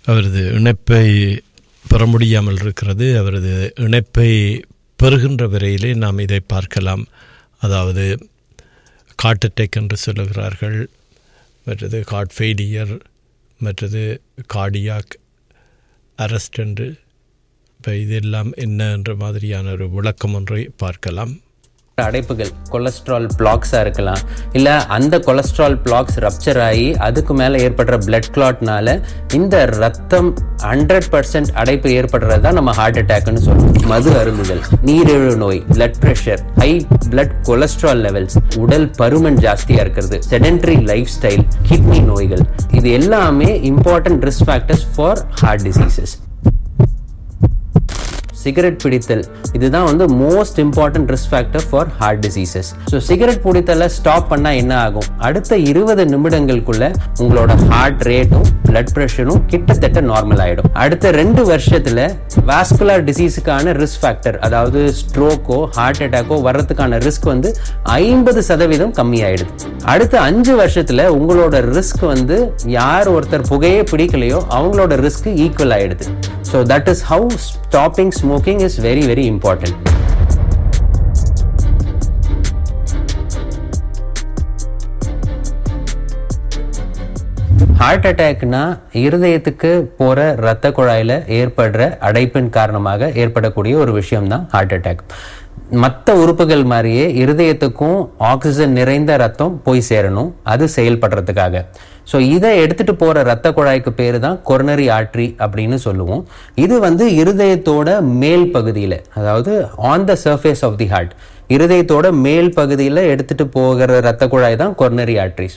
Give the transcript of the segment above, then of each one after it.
அவரது இணைப்பை பெற முடியாமல் இருக்கிறது அவரது இணைப்பை பெறுகின்ற வரையிலே நாம் இதை பார்க்கலாம் அதாவது கார்ட் அட்டாக் என்று சொல்லுகிறார்கள் மற்றது கார்ட் ஃபெயிலியர் மற்றது கார்டியாக் அரெஸ்ட் என்று இப்போ இதெல்லாம் என்ன என்ற மாதிரியான ஒரு விளக்கம் ஒன்றை பார்க்கலாம் அடைப்புகள் கொலஸ்ட்ரால் பிளாக்ஸா இருக்கலாம் இல்ல அந்த கொலஸ்ட்ரால் பிளாக்ஸ் ரப்சர் ஆகி அதுக்கு மேல ஏற்படுற பிளட் கிளாட்னால இந்த ரத்தம் ஹண்ட்ரட் பர்சன்ட் அடைப்பு ஏற்படுறது தான் நம்ம ஹார்ட் அட்டாக்னு சொல்லுவோம் மது அருந்துதல் நீரிழிவு நோய் blood pressure high blood cholesterol levels உடல் பருமன் ஜாஸ்தியா இருக்கிறது செடென்டரி லைஃப் ஸ்டைல் கிட்னி நோய்கள் இது எல்லாமே important risk factors for heart diseases cigarette பிடித்தல் இதுதான் வந்து most important risk factor for heart diseases so cigarette பிடித்தலை ஸ்டாப் பண்ணா என்ன ஆகும் அடுத்த இருபது நிமிடங்களுக்குள்ள உங்களோட ஹார்ட் ரேட்டும் பிளட் ப்ரெஷரும் கிட்டத்தட்ட நார்மல் ஆயிடும் அடுத்த ரெண்டு வருஷத்துல வாஸ்குலர் டிசீஸுக்கான ரிஸ்க் ஃபேக்டர் அதாவது ஸ்ட்ரோக்கோ ஹார்ட் அட்டாக்கோ வர்றதுக்கான ரிஸ்க் வந்து ஐம்பது சதவீதம் கம்மியாயிடுது அடுத்த அஞ்சு வருஷத்துல உங்களோட ரிஸ்க் வந்து யார் ஒருத்தர் புகையே பிடிக்கலையோ அவங்களோட ரிஸ்க் ஈக்குவல் ஆயிடுது so that is how stopping smoking is very very important heart அட்டாக்னா இருதயத்துக்கு போற ரத்த குழாயில ஏற்படுற அடைப்பின் காரணமாக ஏற்படக்கூடிய ஒரு விஷயம் தான் ஹார்ட் அட்டாக் மற்ற உறுப்புகள் மாதிரியே இருதயத்துக்கும் ஆக்சிஜன் நிறைந்த ரத்தம் போய் சேரணும் அது செயல்படுறதுக்காக ஸோ இதை எடுத்துட்டு போற ரத்த குழாய்க்கு பேரு தான் கொரோனரி ஆர்ட்ரி அப்படின்னு சொல்லுவோம் இது வந்து இருதயத்தோட மேல் பகுதியில் அதாவது on the surface of the heart இருதயத்தோட மேல் பகுதியில் எடுத்துட்டு போகிற ரத்த குழாய் தான் கொரோனரி ஆர்ட்ரிஸ்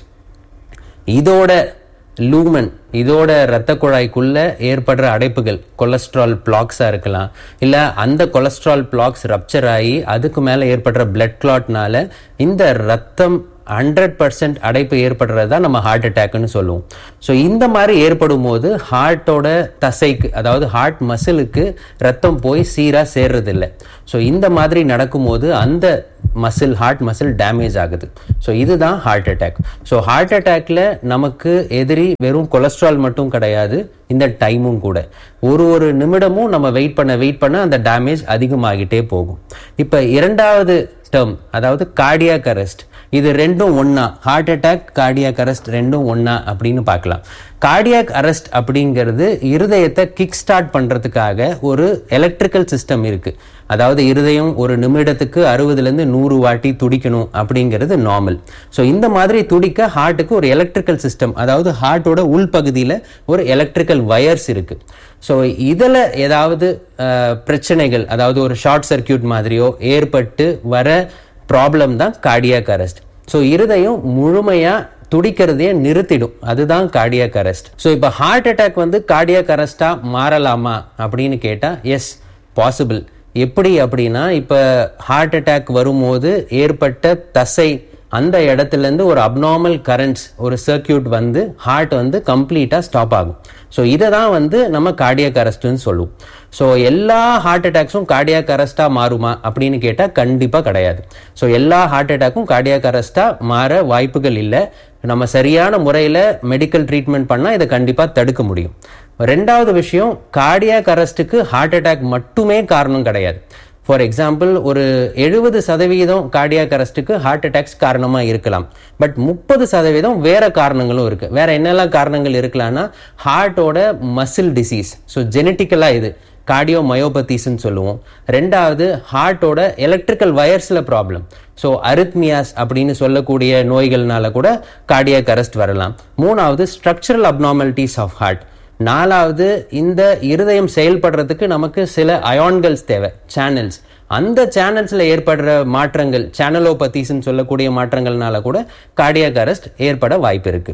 இதோட லூமன் இதோட ரத்த குழாய்க்குள்ள ஏற்படுற அடைப்புகள் கொலஸ்ட்ரால் பிளாக்ஸா இருக்கலாம் இல்ல அந்த கொலஸ்ட்ரால் பிளாக்ஸ் ரப்சர் ஆகி அதுக்கு மேல ஏற்படுற பிளட் கிளாட்னால இந்த ரத்தம் ஹண்ட்ரட் பர்சன்ட் அடைப்பு ஏற்படுறது தான் நம்ம ஹார்ட் அட்டாக்னு சொல்லுவோம் ஸோ இந்த மாதிரி ஏற்படும் போது ஹார்ட்டோட தசைக்கு அதாவது ஹார்ட் மசிலுக்கு ரத்தம் போய் சீராக சேர்றதில்லை ஸோ இந்த மாதிரி நடக்கும்போது அந்த மசில் ஹார்ட் மசில் டேமேஜ் ஆகுது ஸோ இதுதான் ஹார்ட் அட்டாக் ஸோ ஹார்ட் அட்டாக்ல நமக்கு எதிரி வெறும் கொலஸ்ட்ரால் மட்டும் கிடையாது இந்த டைமும் கூட ஒரு ஒரு நிமிடமும் நம்ம வெயிட் பண்ண வெயிட் பண்ண அந்த டேமேஜ் அதிகமாகிட்டே போகும் இப்போ இரண்டாவது டேர்ம் அதாவது கார்டியாக் அரெஸ்ட் இது ரெண்டும் ஒன்னா ஹார்ட் அட்டாக் கார்டியாக் அரெஸ்ட் ரெண்டும் ஒன்னா அப்படின்னு பார்க்கலாம் கார்டியாக் அரெஸ்ட் அப்படிங்கிறது இருதயத்தை கிக் ஸ்டார்ட் பண்றதுக்காக ஒரு எலக்ட்ரிக்கல் சிஸ்டம் இருக்கு அதாவது இருதயம் ஒரு நிமிடத்துக்கு அறுபதுல இருந்து நூறு வாட்டி துடிக்கணும் அப்படிங்கிறது நார்மல் ஸோ இந்த மாதிரி துடிக்க ஹார்ட்டுக்கு ஒரு எலக்ட்ரிக்கல் சிஸ்டம் அதாவது ஹார்ட்டோட உள்பகுதியில் ஒரு எலக்ட்ரிக்கல் வயர்ஸ் இருக்கு ஸோ இதில் ஏதாவது பிரச்சனைகள் அதாவது ஒரு ஷார்ட் சர்க்கியூட் மாதிரியோ ஏற்பட்டு வர ப்ராப்ளம் தான் கார்டியாக் அரெஸ்ட் ஸோ இருதயம் முழுமையாக துடிக்கிறதையே நிறுத்திடும் அதுதான் கார்டியாக் அரெஸ்ட் ஸோ இப்போ ஹார்ட் அட்டாக் வந்து கார்டியாக் அரெஸ்டா மாறலாமா அப்படின்னு கேட்டால் எஸ் பாசிபிள் எப்படி அப்படின்னா இப்போ ஹார்ட் அட்டாக் வரும்போது ஏற்பட்ட தசை அந்த இடத்துல இருந்து ஒரு அப்நார்மல் கரண்ட்ஸ் ஒரு சர்க்கியூட் வந்து ஹார்ட் வந்து கம்ப்ளீட்டா ஸ்டாப் ஆகும் ஸோ இதை தான் வந்து நம்ம கார்டியாக் அரெஸ்ட்னு சொல்லுவோம் ஸோ எல்லா ஹார்ட் அட்டாக்ஸும் கார்டியாக் அரெஸ்டா மாறுமா அப்படின்னு கேட்டால் கண்டிப்பாக கிடையாது ஸோ எல்லா ஹார்ட் அட்டாக்கும் கார்டியாக் அரெஸ்டா மாற வாய்ப்புகள் இல்லை நம்ம சரியான முறையில் மெடிக்கல் ட்ரீட்மெண்ட் பண்ணால் இதை கண்டிப்பாக தடுக்க முடியும் ரெண்டாவது விஷயம் கார்டியாக் அரெஸ்ட்டுக்கு ஹார்ட் அட்டாக் மட்டுமே காரணம் கிடையாது ஃபார் எக்ஸாம்பிள் ஒரு எழுபது சதவீதம் கார்டியாக் அரெஸ்ட்டுக்கு ஹார்ட் அட்டாக்ஸ் காரணமாக இருக்கலாம் பட் முப்பது சதவீதம் வேற காரணங்களும் இருக்கு வேற என்னெல்லாம் காரணங்கள் இருக்கலாம்னா ஹார்ட்டோட மசில் டிசீஸ் ஸோ ஜெனட்டிக்கலாக இது கார்டியோ மயோபத்திஸ்ன்னு சொல்லுவோம் ரெண்டாவது ஹார்ட்டோட எலக்ட்ரிக்கல் வயர்ஸில் ப்ராப்ளம் ஸோ அரித்மியாஸ் அப்படின்னு சொல்லக்கூடிய நோய்கள்னால கூட கார்டியாக் அரெஸ்ட் வரலாம் மூணாவது ஸ்ட்ரக்சரல் அப்நார்மாலிட்டிஸ் ஆஃப் ஹார்ட் நாலாவது இந்த இருதயம் செயல்படுறதுக்கு நமக்கு சில அயான்கள்ஸ் தேவை சேனல்ஸ் அந்த சேனல்ஸ்ல ஏற்படுற மாற்றங்கள் சேனலோபத்திஸ்ன்னு சொல்லக்கூடிய மாற்றங்கள்னால கூட கார்டியாக் அரெஸ்ட் ஏற்பட வாய்ப்பு இருக்கு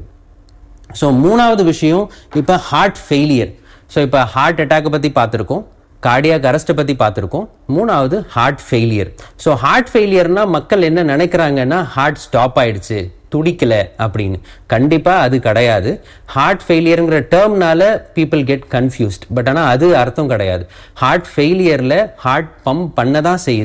ஸோ மூணாவது விஷயம் இப்போ ஹார்ட் ஃபெயிலியர் ஸோ இப்போ ஹார்ட் அட்டாக்கை பற்றி பார்த்துருக்கோம் கார்டியாக் அரெஸ்ட்டை பற்றி பார்த்துருக்கோம் மூணாவது ஹார்ட் ஃபெயிலியர் ஸோ ஹார்ட் ஃபெயிலியர்னா மக்கள் என்ன நினைக்கிறாங்கன்னா ஹார்ட் ஸ்டாப் ஆயிடுச்சு துடிக்கல அப்படின்னு கண்டிப்பா அது கிடையாது ஹார்ட் ஃபெயிலியருங்கிற டேர்ம்னால பீப்புள் கெட் கன்ஃபியூஸ்ட் பட் ஆனால் அது அர்த்தம் கிடையாது ஹார்ட் ஃபெயிலியர்ல ஹார்ட் பம்ப் பண்ண தான் செய்யுது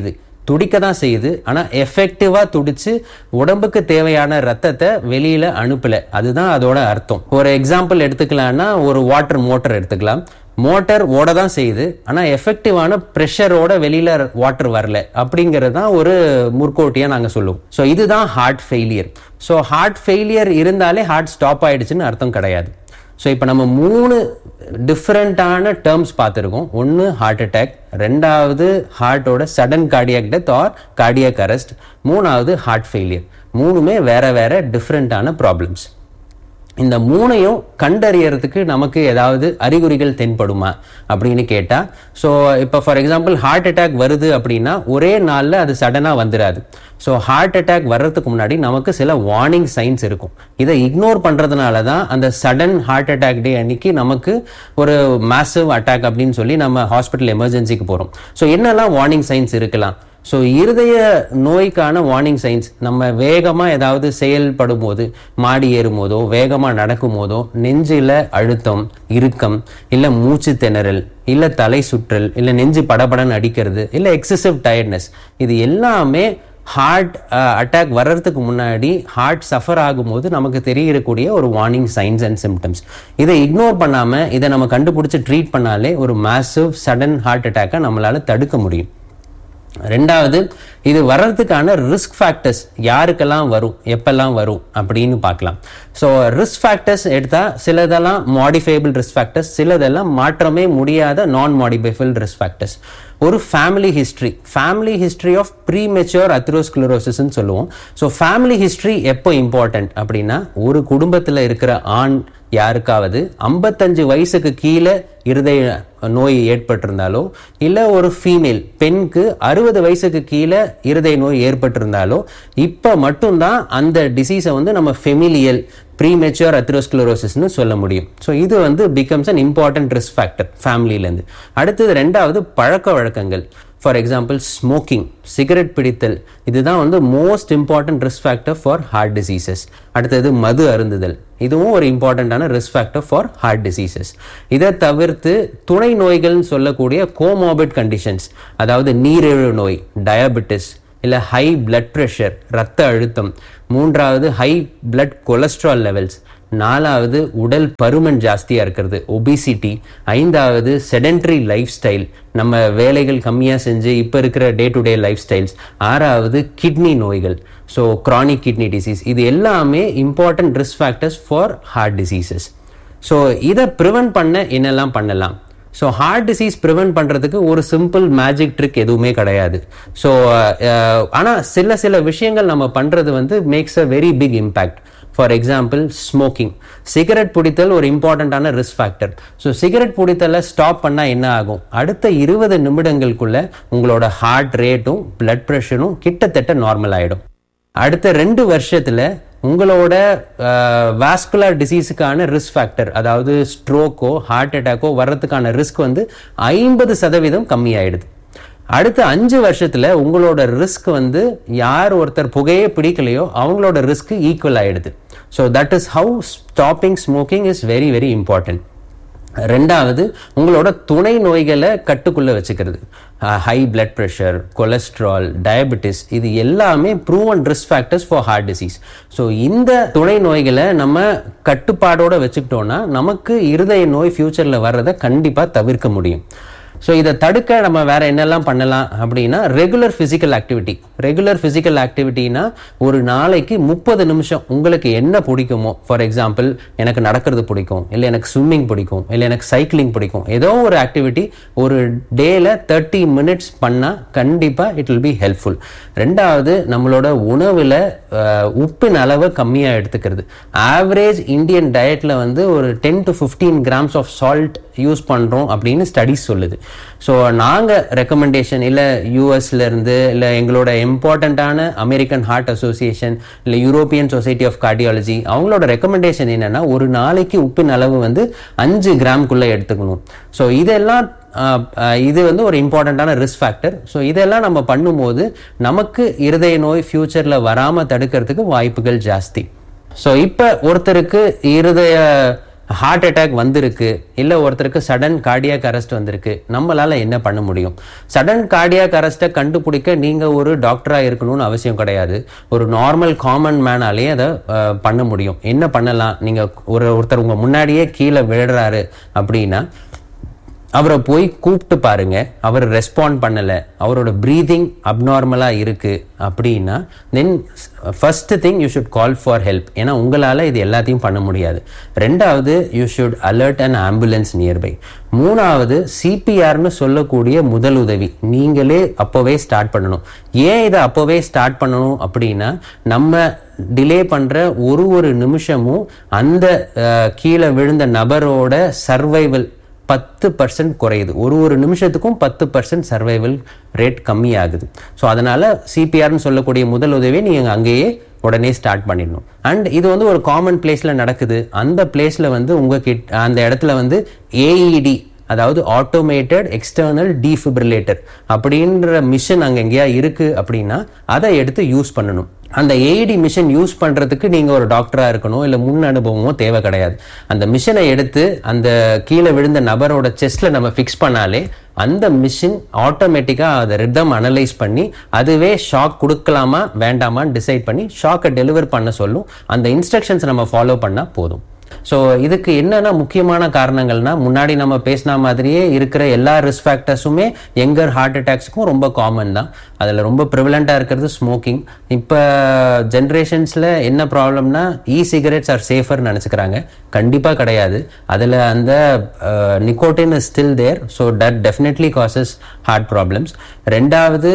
துடிக்க தான் செய்யுது ஆனா எஃபெக்டிவா துடிச்சு உடம்புக்கு தேவையான ரத்தத்தை வெளியில அனுப்பல அதுதான் அதோட அர்த்தம் ஒரு எக்ஸாம்பிள் எடுத்துக்கலாம்னா ஒரு வாட்டர் மோட்டர் எடுத்துக்கலாம் மோட்டார் ஓட தான் செய்யுது ஆனா எஃபெக்டிவான ப்ரெஷரோட வெளியில வாட்டர் வரல அப்படிங்கிறது தான் ஒரு முற்கோட்டியா நாங்க சொல்லுவோம் ஸோ இதுதான் heart failure so heart failure இருந்தாலே ஹார்ட் ஸ்டாப் ஆயிடுச்சுன்னு அர்த்தம் கிடையாது ஸோ இப்போ நம்ம மூணு டிஃப்ரெண்ட்டான டேர்ம்ஸ் பார்த்துருக்கோம் ஒன்று ஹார்ட் அட்டாக் ரெண்டாவது ஹார்ட்டோட sudden cardiac death or cardiac arrest மூணாவது ஹார்ட் ஃபெயிலியர் மூணுமே வேற வேற டிஃப்ரெண்ட்டான ப்ராப்ளம்ஸ் இந்த மூணையும் கண்டறியறதுக்கு நமக்கு ஏதாவது அறிகுறிகள் தென்படுமா அப்படின்னு கேட்டா ஸோ இப்போ ஃபார் எக்ஸாம்பிள் ஹார்ட் அட்டாக் வருது அப்படின்னா ஒரே நாளில் அது சடனாக வந்துடாது ஸோ ஹார்ட் அட்டாக் வர்றதுக்கு முன்னாடி நமக்கு சில வார்னிங் சைன்ஸ் இருக்கும் இதை இக்னோர் பண்ணுறதுனால தான் அந்த சடன் ஹார்ட் அட்டாக் டே அன்னைக்கு நமக்கு ஒரு மேசிவ் அட்டாக் அப்படின்னு சொல்லி நம்ம ஹாஸ்பிட்டல் எமர்ஜென்சிக்கு போகிறோம் ஸோ என்னெல்லாம் வார்னிங் சைன்ஸ் இருக்கலாம் ஸோ இருதய நோய்க்கான வார்னிங் சைன்ஸ் நம்ம வேகமாக ஏதாவது செயல்படும் போது மாடி ஏறும் போதோ வேகமாக நடக்கும் போதோ நெஞ்சில் அழுத்தம் இறுக்கம் இல்லை மூச்சு திணறல் இல்லை தலை சுற்றல் இல்லை நெஞ்சு படபடன்னு அடிக்கிறது இல்லை எக்ஸசிவ் டயர்ட்னஸ் இது எல்லாமே ஹார்ட் அட்டாக் வர்றதுக்கு முன்னாடி ஹார்ட் சஃபர் ஆகும்போது நமக்கு தெரியக்கூடிய ஒரு வார்னிங் சைன்ஸ் அண்ட் சிம்டம்ஸ் இதை இக்னோர் பண்ணாமல் இதை நம்ம கண்டுபிடிச்சி ட்ரீட் பண்ணாலே ஒரு மேசிவ் சடன் ஹார்ட் அட்டாக்கை நம்மளால தடுக்க முடியும் ரெண்டாவது இது வர்றதுக்கான ரிஸ்க் ஃபேக்டர்ஸ் யாருக்கெல்லாம் வரும் எப்பெல்லாம் வரும் அப்படின்னு பார்க்கலாம் ஸோ ரிஸ்க் ஃபேக்டர்ஸ் எடுத்தால் சிலதெல்லாம் மாடிஃபைபிள் ரிஸ்க் ஃபேக்டர்ஸ் சிலதெல்லாம் மாற்றமே முடியாத நான் மாடிஃபைபிள் ரிஸ்க் ஃபேக்டர்ஸ் ஒரு family history family history of premature அத்ரோஸ்க்ளரோசிஸ்ன்னு சொல்லுவோம் ஸோ ஃபேமிலி ஹிஸ்ட்ரி எப்போ இம்பார்ட்டன்ட் அப்படின்னா ஒரு குடும்பத்தில் இருக்கிற ஆண் யாருக்காவது ஐம்பத்தஞ்சு வயசுக்கு கீழே இருதய நோய் ஏற்பட்டிருந்தாலோ இல்லை ஒரு ஃபீமேல் பெண்க்கு அறுபது வயசுக்கு கீழே இருதய நோய் ஏற்பட்டிருந்தாலோ இப்போ மட்டும்தான் அந்த டிசீஸை வந்து நம்ம ஃபெமிலியல் ப்ரீமெச்சூர் அத்ரோஸ்க்ளரோசிஸ்னு சொல்ல முடியும் ஸோ இது வந்து becomes an important risk factor ஃபேமிலியிலேருந்து அடுத்தது ரெண்டாவது பழக்க வழக்கங்கள் ஃபார் எக்ஸாம்பிள் ஸ்மோக்கிங் சிகரெட் பிடித்தல் இதுதான் வந்து most important risk factor for heart diseases அடுத்தது மது அருந்துதல் இதுவும் ஒரு இம்பார்ட்டண்ட்டான risk factor for heart diseases இதை தவிர்த்து துணை நோய்கள்னு சொல்லக்கூடிய கோமோபிட் கண்டிஷன்ஸ் அதாவது நீரிழிவு நோய் டயபெட்டிஸ் இல்லை ஹை பிளட் ப்ரெஷர் ரத்த அழுத்தம் மூன்றாவது ஹை பிளட் கொலஸ்ட்ரால் லெவல்ஸ் நாலாவது உடல் பருமன் ஜாஸ்தியாக இருக்கிறது ஒபிசிட்டி ஐந்தாவது செடென்ட்ரி லைஃப் ஸ்டைல் நம்ம வேலைகள் கம்மியாக செஞ்சு இப்போ இருக்கிற day to day lifestyles ஆறாவது கிட்னி நோய்கள் ஸோ க்ரானிக் கிட்னி டிசீஸ் இது எல்லாமே important risk factors for heart diseases so இதை ப்ரிவென்ட் பண்ண என்னெல்லாம் பண்ணலாம் ஸோ ஹார்ட் டிசீஸ் ப்ரிவென்ட் பண்ணுறதுக்கு ஒரு சிம்பிள் மேஜிக் ட்ரிக் எதுவுமே கிடையாது ஸோ ஆனால் சில சில விஷயங்கள் நம்ம பண்ணுறது வந்து makes a very big impact for example smoking cigarette பிடித்தல் ஒரு இம்பார்ட்டண்ட்டான ரிஸ்க் ஃபேக்டர் ஸோ சிகரெட் பிடித்தலை ஸ்டாப் பண்ணால் என்ன ஆகும் அடுத்த இருபது நிமிடங்களுக்குள்ள உங்களோட ஹார்ட் ரேட்டும் பிளட் ப்ரெஷரும் கிட்டத்தட்ட நார்மல் ஆகிடும் அடுத்த ரெண்டு வருஷத்துல உங்களோட வாஸ்குலர் டிசீஸுக்கான ரிஸ்க் ஃபேக்டர் அதாவது ஸ்ட்ரோக்கோ ஹார்ட் அட்டாக்கோ வர்றதுக்கான ரிஸ்க் வந்து ஐம்பது சதவீதம் கம்மியாயிடுது அடுத்த அஞ்சு வருஷத்துல உங்களோட ரிஸ்க் வந்து யார் ஒருத்தர் புகையே பிடிக்கலையோ அவங்களோட ரிஸ்க் ஈக்குவல் ஆயிடுது so that is how stopping smoking is very very important ரெண்டாவது உங்களோட துணை நோய்களை கட்டுக்குள்ள வச்சுக்கிறது high blood pressure cholesterol diabetes இது எல்லாமே proven risk factors for heart disease so இந்த துணை நோய்களை நம்ம கட்டுப்பாடோட வச்சுக்கிட்டோம்னா நமக்கு இருதய நோய் ஃபியூச்சரில் வர்றதை கண்டிப்பாக தவிர்க்க முடியும் ஸோ இதை தடுக்க நம்ம வேற என்னெல்லாம் பண்ணலாம் அப்படின்னா regular physical activity regular physical ஆக்டிவிட்டினா ஒரு நாளைக்கு முப்பது நிமிஷம் உங்களுக்கு என்ன பிடிக்குமோ ஃபார் எக்ஸாம்பிள் எனக்கு நடக்கிறது பிடிக்கும் இல்லை எனக்கு ஸ்விம்மிங் பிடிக்கும் இல்லை எனக்கு சைக்கிளிங் பிடிக்கும் ஏதோ ஒரு ஆக்டிவிட்டி ஒரு டேல தேர்ட்டி மினிட்ஸ் பண்ணால் கண்டிப்பாக இட் வில் பி ஹெல்ப்ஃபுல் ரெண்டாவது நம்மளோட உணவில் உப்பின் அளவை கம்மியாக எடுத்துக்கிறது ஆவரேஜ் இந்தியன் டயட்டில் வந்து ஒரு ten to fifteen grams of salt use பண்ணுறோம் அப்படின்னு ஸ்டடிஸ் சொல்லுது ஸோ நாங்கள் ரெக்கமெண்டேஷன் இல்லை யூஎஸ்ல இருந்து இல்லை எங்களோட இம்பார்ட்டண்ட்டான அமெரிக்கன் ஹார்ட் அசோசியேஷன் இல்லை யூரோப்பியன் சொசைட்டி ஆஃப் கார்டியாலஜி அவங்களோட ரெக்கமெண்டேஷன் என்னன்னா ஒரு நாளைக்கு உப்பின் அளவு வந்து அஞ்சு கிராம்குள்ளே எடுத்துக்கணும் ஸோ இதெல்லாம் இது வந்து ஒரு இம்பார்ட்டண்ட்டான ரிஸ்க் ஃபேக்டர் ஸோ இதெல்லாம் நம்ம பண்ணும்போது நமக்கு இருதய நோய் ஃபியூச்சரில் வராமல் தடுக்கிறதுக்கு வாய்ப்புகள் ஜாஸ்தி ஸோ இப்போ ஒருத்தருக்கு இருதய ஹார்ட் அட்டாக் வந்திருக்கு இல்லை ஒருத்தருக்கு சடன் கார்டியாக் அரெஸ்ட் வந்திருக்கு நம்மளால என்ன பண்ண முடியும் சடன் கார்டியாக் அரெஸ்ட்டை கண்டுபிடிக்க நீங்கள் ஒரு டாக்டராக இருக்கணும்னு அவசியம் கிடையாது ஒரு நார்மல் காமன் மேனாலே அதை அஹ், பண்ண முடியும் என்ன பண்ணலாம் நீங்கள் ஒரு ஒருத்தர் உங்கள் முன்னாடியே கீழே விழுறாரு அப்படின்னா அவரை போய் கூப்பிட்டு பாருங்க அவர் ரெஸ்பாண்ட் பண்ணல அவரோட ப்ரீதிங் அப்நார்மலா இருக்கு அப்படின்னா then first thing you should call for help ஏன்னா உங்களால இது எல்லாத்தையும் பண்ண முடியாது ரெண்டாவது you should alert and ambulance nearby மூணாவது சிபிஆர்னு சொல்லக்கூடிய முதல் உதவி நீங்களே அப்போவே ஸ்டார்ட் பண்ணணும் ஏன் இதை அப்போவே ஸ்டார்ட் பண்ணணும் அப்படின்னா நம்ம டிலே பண்ற ஒரு ஒரு நிமிஷமும் அந்த அஹ், கீழே விழுந்த நபரோட சர்வைவல் பத்து பர்சன்ட் குறையுது ஒரு ஒரு நிமிஷத்துக்கும் பத்து பர்சன்ட் சர்வைவல் ரேட் கம்மியாகுது ஸோ அதனால சிபிஆர்னு சொல்லக்கூடிய முதல் உதவியை நீங்கள் அங்கேயே உடனே ஸ்டார்ட் பண்ணிடணும் அண்ட் இது வந்து ஒரு காமன் பிளேஸ்ல நடக்குது அந்த பிளேஸ்ல வந்து உங்க கிட்ட அந்த இடத்துல வந்து ஏஇடி அதாவது ஆட்டோமேட்டட் எக்ஸ்டர்னல் டீஃபிபிரிலேட்டர் அப்படின்ற மிஷின் அங்கே எங்கேயா இருக்கு அப்படின்னா அதை எடுத்து யூஸ் பண்ணணும் அந்த ஏஇடி மிஷின் யூஸ் பண்றதுக்கு நீங்க ஒரு டாக்டரா இருக்கணும் இல்ல முன் அனுபவமோ தேவை கிடையாது அந்த மிஷினை எடுத்து அந்த கீழே விழுந்த நபரோட செஸ்ட்ல நம்ம ஃபிக்ஸ் பண்ணாலே அந்த மிஷின் ஆட்டோமேட்டிக்கா அதை ரிதம் அனலைஸ் பண்ணி அதுவே ஷாக் கொடுக்கலாமா வேண்டாமான்னு டிசைட் பண்ணி ஷாக்கை டெலிவர் பண்ண சொல்லும் அந்த இன்ஸ்ட்ரக்ஷன்ஸ் நம்ம ஃபாலோ பண்ணா போதும் ஸோ இதுக்கு என்னென்ன முக்கியமான காரணங்கள்னா முன்னாடி நம்ம பேசின மாதிரியே இருக்கிற எல்லா ரிஸ்க் ஃபேக்டர்ஸுமே எங்கர் ஹார்ட் அட்டாக்ஸுக்கும் ரொம்ப காமன் தான் அதில் ரொம்ப ப்ரிவலண்ட்டாக இருக்கிறது ஸ்மோக்கிங் இப்போ ஜென்ரேஷன்ஸில் என்ன ப்ராப்ளம்னா இ சிகரெட்ஸ் ஆர் சேஃபர்னு நினச்சிக்கிறாங்க கண்டிப்பாக கிடையாது அதில் அந்த nicotine is still there so that definitely causes heart problems ரெண்டாவது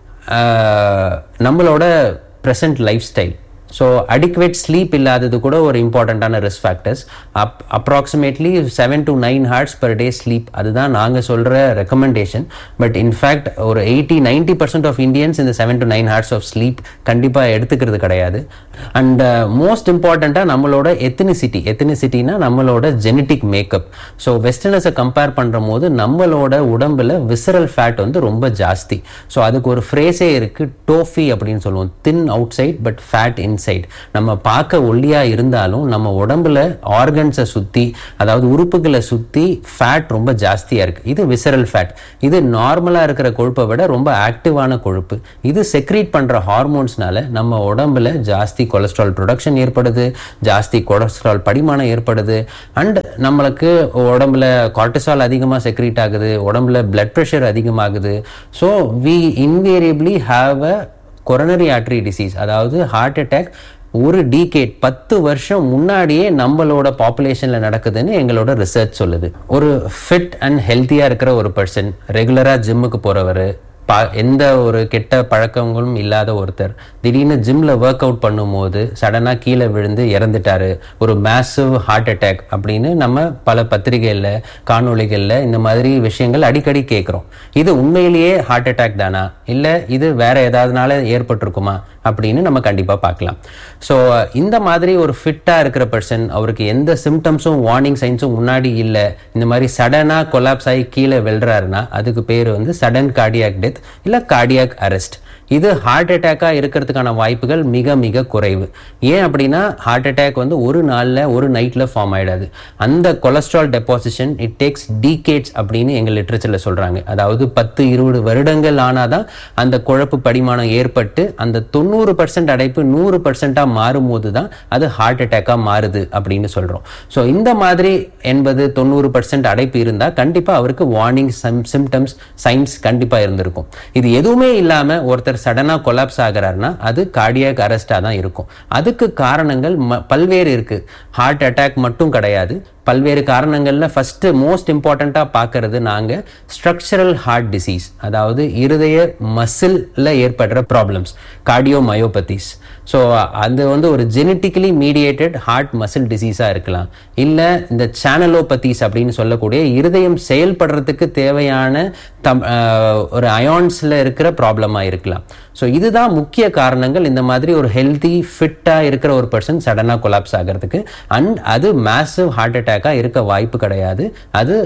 அஹ், நம்மளோட present lifestyle so adequate sleep இல்லாதது கூட ஒரு இம்பார்ட்டண்ட்டான ரிஸ்க் ஃபேக்டர்ஸ் அப் approximately seven to nine hours per day sleep அதுதான் நாங்கள் சொல்கிற ரெக்கமெண்டேஷன் பட் இன்ஃபேக்ட் ஒரு eighty ninety percent of Indians இந்த seven to nine hours of sleep கண்டிப்பாக எடுத்துக்கிறது கிடையாது அண்ட் மோஸ்ட் இம்பார்ட்டண்ட்டாக நம்மளோட எத்தனிசிட்டி எத்தனிசிட்டினா நம்மளோட ஜெனட்டிக் மேக்கப் ஸோ வெஸ்டர்னஸை கம்பேர் பண்ணுற போது நம்மளோட உடம்புல விசரல் ஃபேட் வந்து ரொம்ப ஜாஸ்தி ஸோ அதுக்கு ஒரு ஃப்ரேஸே இருக்கு டோஃபி அப்படின்னு சொல்லுவோம் thin outside but fat inside நம்ம பார்க்க ஒல்லியா இருந்தாலும் நம்ம உடம்புல ஆர்கன்ஸை சுத்தி அதாவது உறுப்புகளை சுத்தி ஃபேட் ரொம்ப ஜாஸ்தியா இருக்கு இது விசரல் ஃபேட் இது நார்மலா இருக்கிற கொழுப்பை விட ரொம்ப ஆக்டிவான கொழுப்பு இது செக்ரீட் பண்ற ஹார்மோன்ஸ்னால நம்ம உடம்புல ஜாஸ்தி கொலஸ்ட்ரால் ப்ரொடக்ஷன் ஏற்படுது ஜாஸ்தி கொலஸ்ட்ரால் படிமானம் ஏற்படுது அண்ட் நம்மளுக்கு உடம்புல கார்டிசால் அதிகமாக செக்ரீட் ஆகுது உடம்புல பிளட் ப்ரெஷர் அதிகமாகுது so we invariably have a coronary artery disease அதாவது ஹார்ட் அட்டாக் ஒரு டீகேட் பத்து வருஷம் முன்னாடியே நம்மளோட பாப்புலேஷன்ல நடக்குதுன்னு எங்களோட ரிசர்ச் சொல்லுது ஒரு ஃபிட் அண்ட் ஹெல்த்தியா இருக்கிற ஒரு பர்சன் ரெகுலரா ஜிம்முக்கு போறவர் பா எந்த ஒரு கெட்ட பழக்கங்களும் இல்லாத ஒருத்தர் திடீர்னு ஜிம்ல ஒர்க் அவுட் பண்ணும்போது சடனாக கீழே விழுந்து இறந்துட்டாரு ஒரு மேசிவ் ஹார்ட் அட்டாக் அப்படின்னு நம்ம பல பத்திரிகைகளில் காணொளிகளில் இந்த மாதிரி விஷயங்கள் அடிக்கடி கேட்குறோம் இது உண்மையிலேயே ஹார்ட் அட்டாக் தானா இல்லை இது வேற ஏதாவதுனால ஏற்பட்டிருக்குமா அப்படின்னு நம்ம கண்டிப்பாக பார்க்கலாம் ஸோ இந்த மாதிரி ஒரு ஃபிட்டாக இருக்கிற பர்சன் அவருக்கு எந்த சிம்டம்ஸும் வார்னிங் சைன்ஸும் முன்னாடி இல்லை இந்த மாதிரி சடனாக கொலாப்ஸ் ஆகி கீழே விழுறாருன்னா அதுக்கு பேர் வந்து சடன் கார்டியாக் டெத் இல்லை கார்டியாக் அரெஸ்ட் இது ஹார்ட் அட்டாக்காக இருக்கிறதுக்கான வாய்ப்புகள் மிக மிக குறைவு ஏன் அப்படின்னா ஹார்ட் அட்டாக் வந்து ஒரு நாளில் ஒரு நைட்டில் ஃபார்ம் ஆயிடாது அந்த cholesterol deposition it takes decades அப்படின்னு எங்கள் லிட்ரேச்சரில் சொல்கிறாங்க அதாவது பத்து இருபது வருடங்கள் ஆனாதான் அந்த குழப்பு படிமானம் ஏற்பட்டு அந்த தொண்ணூறு பர்சன்ட் அடைப்பு நூறு பர்சன்டாக மாறும்போது தான் அது ஹார்ட் அட்டாக்காக மாறுது அப்படின்னு சொல்கிறோம் ஸோ இந்த மாதிரி எண்பது தொண்ணூறு பர்சன்ட் அடைப்பு இருந்தால் கண்டிப்பாக அவருக்கு வார்னிங் சிம்டம்ஸ் சைன்ஸ் கண்டிப்பாக இருந்திருக்கும் இது எதுவுமே இல்லாமல் ஒருத்தர் சடனாக கொலாப்ஸ் ஆகிறாருன்னா அது கார்டியாக் அரெஸ்டாக தான் இருக்கும் அதுக்கு காரணங்கள் ம- பல்வேறு இருக்கு ஹார்ட் அட்டாக் மட்டும் கிடையாது பல்வேறு காரணங்கள்ல ஃபர்ஸ்ட் மோஸ்ட் இம்பார்ட்டண்ட்டாக பார்க்கறது நாங்கள் ஸ்ட்ரக்சரல் ஹார்ட் டிசீஸ் அதாவது இருதய மசில்ல ஏற்படுற ப்ராப்ளம்ஸ் கார்டியோமயோபதிஸ் ஸோ அது வந்து ஒரு ஜெனட்டிக்கலி மீடியேட்டட் ஹார்ட் மசில் டிசீஸாக இருக்கலாம் இல்லை இந்த சேனலோபதிஸ் அப்படின்னு சொல்லக்கூடிய இருதயம் செயல்படுறதுக்கு தேவையான தம் ஆஹ் ஒரு அயான்ஸில் இருக்கிற ப்ராப்ளமாக இருக்கலாம் ஸோ இதுதான் முக்கிய காரணங்கள் இந்த மாதிரி ஒரு ஹெல்தி ஃபிட்டாக இருக்கிற ஒரு பர்சன் சடனாக கொலாப்ஸ் ஆகிறதுக்கு அண்ட் அது மேசிவ் ஹார்ட் அட்டாக்காக இருக்க வாய்ப்பு கிடையாது அது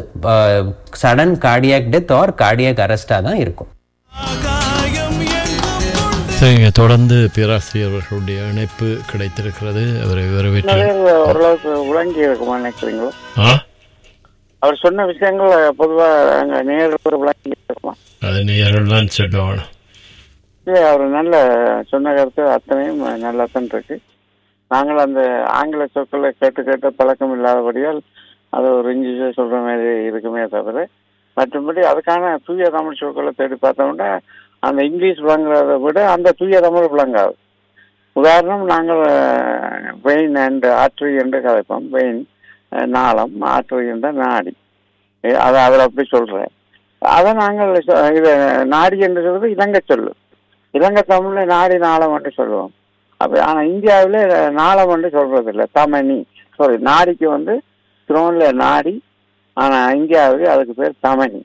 sudden cardiac death or cardiac அரெஸ்டாக தான் இருக்கும் ஆகாயம் எங்கும் உண்டு சரிங்க தொடர்ந்து பேராசிரியர் அவர்களுடைய இணைப்பு கிடைத்திருக்கிறது அவரை வரவேற்று நிறைய ஓரளவுக்கு விளங்கி இருக்குமா நினைக்கிறீங்களோ ஆ அவர் சொன்ன விஷயங்கள் பொதுவா அங்க நேரில் விளங்கி இருக்குமா அது நேரில் தான் சொல்லுவாங்க இல்லை அவர் நல்ல சொன்ன கருத்து அத்தனையும் நல்லா தான் இருக்கு நாங்கள் அந்த ஆங்கில சொற்களை கேட்டு கேட்டு பழக்கம் இல்லாதபடியால் அது ஒரு இங்கிலீஷில் சொல்ற மாதிரி இருக்குமே தவிர மற்றபடி அதுக்கான தூய தமிழ் சொற்களை தேடி பார்த்தோம்னா அந்த இங்கிலீஷ் விளங்குறத விட அந்த தூய தமிழ் விளங்காது உதாரணம் நாங்கள் வெயின் அண்ட் ஆற்று என்று கதைப்போம் வெயின் நாளம் ஆற்று என்ற நாடி எ- அதை அதில் அப்படி சொல்றேன் அதை நாங்கள் சொ- இது நாடி என்று சொல்றது இலங்கை சொல்லு இலங்கை தமிழ்ல நாடி நாளம் என்று சொல்லுவோம் அப்ப ஆனா இந்தியாவில் நாளம் என்று சொல்றது இல்லை தமனி சாரி நாடிக்கு வந்து த்ரோன்ல நாடி ஆனா இந்தியாவுக்கு அதுக்கு பேர் தமனி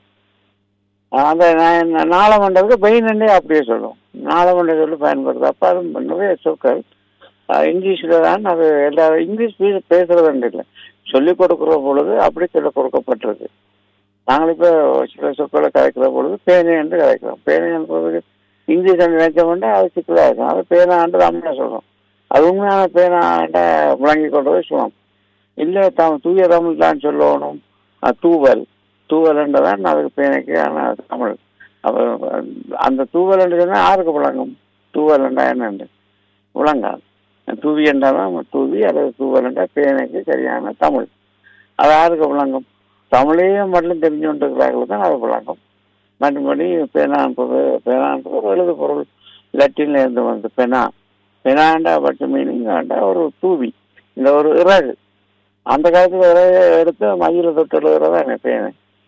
அந்த நா- நாளமண்டதுக்கு பெயினண்டே அப்படியே சொல்லுவோம் நாளமண்ட சொல்லி பயன்படுது அப்போ அது நிறைய சொற்கள் அஹ், இங்கிலீஷ்ல தான் அது எல்லா இங்கிலீஷ் பேச பேசுறது இல்லை சொல்லிக் கொடுக்குற பொழுது அப்படி சொல்லிக் கொடுக்கப்பட்டிருக்கு நாங்கள் இப்போ சில சொற்களை கதைக்கிற பொழுது பேனை என்று கதைக்கிறோம் பேனை என்பது இங்கிலீஷ் நினைச்சோம்னா அது சிக்கலாக இருக்கும் அது பேனாண்டு தமிழ் சொல்றோம் அது உண்மையான பேனாண்ட விளங்கி கொண்டது சுகம் இல்லை தம் தூய தமிழ் தான் சொல்லணும் அஹ், தூவல் தூவல்ன்றதான் அதுக்கு பேனைக்கு ஆன தமிழ் அப்போ அந்த தூவல் சொன்னா யாருக்கு விளங்கும் தூவல் என்றா என்னண்டு விளங்காது தூவி என்றாலும் தூவி அல்லது தூவல் என்றா பேனைக்கு சரியான தமிழ் அது யாருக்கு விளங்கும் தமிழையும் மட்டும் தெரிஞ்சு கொண்டிருக்கிறார்கள் தான் அது விளங்கும் மற்றபடி பேனான்பது பேனான்பது ஒரு எழுது பொருள் லட்டின்ல இருந்து வந்து பெனா பெனாண்டா பட்டு மீனிங் ஆண்டா ஒரு தூவி இந்த ஒரு இறகு அந்த காலத்துல இறகு எடுத்து மயில தொட்டு எழுதுறதா என்ன பேனை